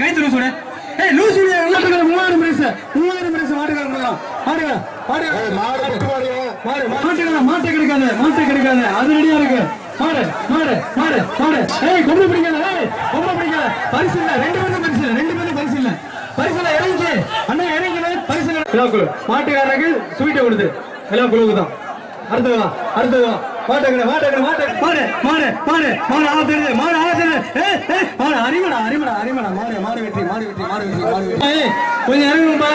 கைத்து லூசு விடு ஏய் லூசு விடு எல்லாத்துக்கும் மூவாயிரம் பரிசு மூவாயிரம் பரிசு மாட்டுக்காரன் கொடுக்கலாம் மாட்டுக்கா மாட்டுக்கா மாடு மாட்டுக்கா மாட்டை கிடைக்காது மாட்டை கிடைக்காது அது ரெடியா இருக்கு மாடு மாடு மாடு மாடு ஏய் கொம்பு பிடிக்காத ஏய் கொம்பு பிடிக்காத பரிசு இல்ல ரெண்டு பேரும் பரிசு இல்ல ரெண்டு பேரும் பரிசு இல்ல பரிசு இல்ல இறங்கி அண்ணா இறங்கி பரிசு இல்ல விழாக்குழு மாட்டுக்காரருக்கு ஸ்வீட்டை கொடுத்து விழாக்குழுவுக்கு தான் அடுத்ததா அடுத்ததா மாட்டேங்கிற மாட்டேங்கிற மாட்டே மாடு மாடு மாடு மாடு ஆ தெரியுது மாடு ஆ தெரியுது ஏய் ஏய் மாடு அரிமடா அரிமடா அரிமடா மாடு மாடு வெற்றி மாடு வெற்றி மாடு வெற்றி மாடு வெற்றி ஏய் கொஞ்சம் இறங்குப்பா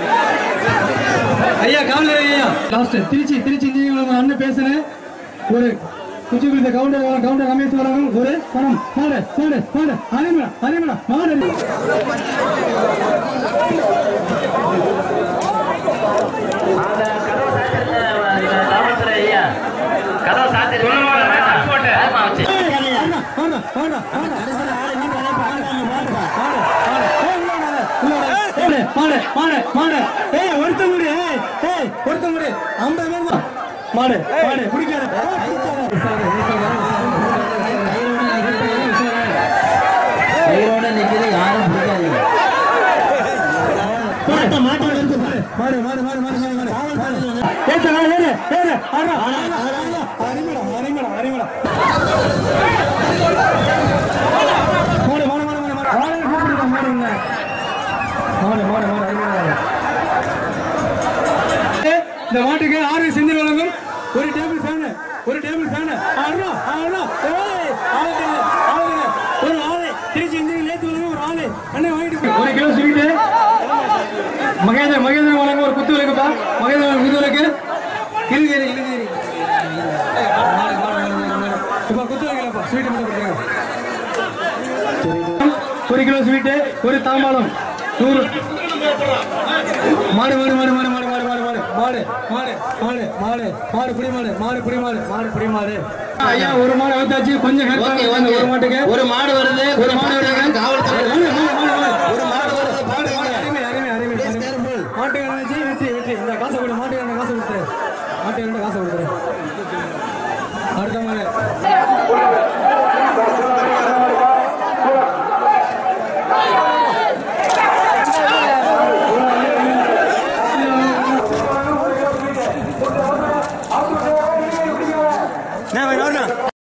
ஐயா காவல் ஐயா லாஸ்ட் திருச்சி திருச்சி இன்ஜினியர் அண்ணன் பேசுனேன் ஒரு குச்சி குளித்த கவுண்டர் கவுண்டர் ரமேஷ் வரணும் ஒரு பணம் மாடு மாடு மாடு அரிமடா அரிமடா மாடு அந்த கதவை சாத்திருந்த காவல்துறை ஐயா கதவை சாத்திருக்க ஆமா வச்சு மாடு மாடு பிடிக்காத கையோட நிக்கிறது யாரும் பிடிக்காதீங்க மாடு மாடு மாடு மாடு மாடு மாடு மாடு ஏத்தா ஏறு ஏறு ஆறா அரிமடா அரிமடா அரிமடா மாடு மாடு மாடு மாடு மாடு ஆளை கூப்பிடுங்க மாடு என்ன மாடு மாடு மாடு அரிமடா இந்த மாட்டுக்கு ஆறு செந்தில் வழங்கும் ஒரு டேபிள் ஃபேனு ஒரு டேபிள் ஃபேனு ஆறு ஆறு ஏய் ஆளு ஆளு ஒரு ஆளு திருச்சி இன்ஜினியர் லேத்து வழங்கும் ஒரு ஆளு அண்ணே வாங்கிட்டு போ. ஒரு கிலோ ஸ்வீட்டு மகேந்திர மகேந்திர வழங்க ஒரு குத்து விளக்குப்பா மகேந்திர குத்து விளக்கு இருங்கேரி இருங்கேரி இப்போ குத்து விளக்குப்பா ஸ்வீட் மட்டும் கொடுத்துருங்க ஒரு கிலோ ஸ்வீட்டு ஒரு தாம்பாளம் நூறு மாடு மாடு மாடு மாடு மாடு மாடு மாடு மாடு மாடு மாடு மாடு மாடு மாடு புடி மாடு மாடு புடி மாடு மாடு புடி மாடு ஐயா ஒரு மாடு அவுத்தாச்சு கொஞ்சம் ஹெல்ப் பண்ணுங்க ஒரு மாட்டுக்கு